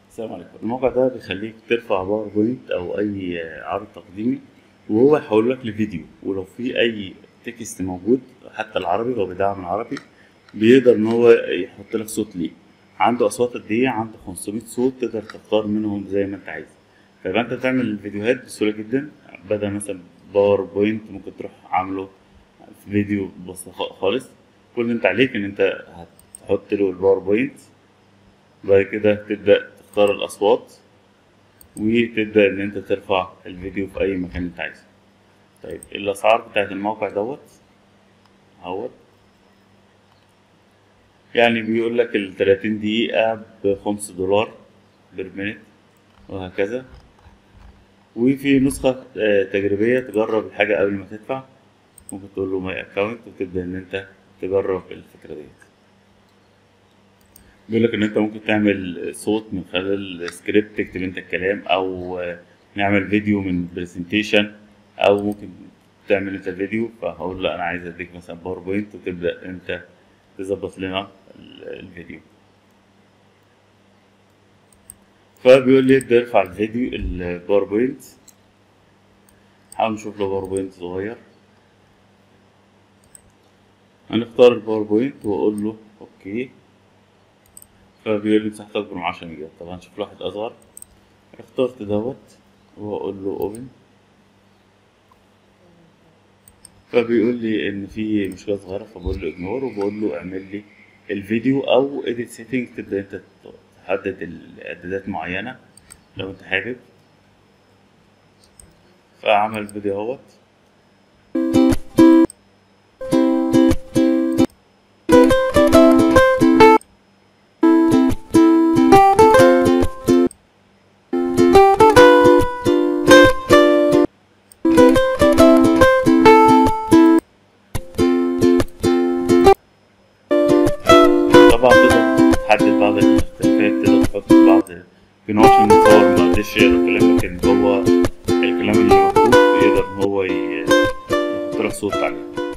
السلام عليكم الموقع ده بيخليك ترفع باوربوينت او اي عرض تقديمي وهو يحول لك لفيديو ولو في اي تكست موجود حتى العربي هو بيدعم العربي بيقدر ان هو يحط لك صوت ليه عنده اصوات قد ايه عنده 500 صوت تقدر تختار منهم زي ما انت عايز فيبقى انت تعمل الفيديوهات بسهوله جدا بدل مثلا باوربوينت ممكن تروح عامله في فيديو بسيط خالص كل اللي انت عليك ان انت هتحط له الباوربوينت بعد كده تبدأ تختار الأصوات وتبدأ إن أنت ترفع الفيديو في أي مكان أنت عايزه طيب الأسعار بتاعت الموقع دوت اهوت يعني بيقول لك ال 30 دقيقة بخمس دولار بير مينت وهكذا وفي نسخة آه، تجريبية تجرب الحاجة قبل ما تدفع ممكن تقول له ماي اكونت وتبدأ إن أنت تجرب الفكرة ديت بيقول لك ان انت ممكن تعمل صوت من خلال سكريبت تكتب انت الكلام او نعمل فيديو من برزنتيشن او ممكن تعمل انت الفيديو فهقول لا انا عايز اديك مثلا باوربوينت وتبدا انت تظبط لنا الفيديو فبيقول لي ابدا ارفع الفيديو الباوربوينت حاول نشوف له باوربوينت صغير هنختار الباوربوينت واقول له اوكي فبيقول لي مساحته اكبر من 10 ميجا طب هنشوف له واحد اصغر اخترت دوت واقول له اوبن فبيقول لي ان في مشكله صغيره فبقول له اجنور وبقول له اعمل لي الفيديو او اديت سيتنج تبدا انت تحدد الاعدادات معينه لو انت حابب فعمل الفيديو اهوت طبعا تقدر تحدد بعض الاختلافات تقدر تحط بعض في نوع عشان نصور ما قدرش يقرا الكلام لكن جوه الكلام اللي مكتوب يقدر ان هو ي- يحط لك صوت عليه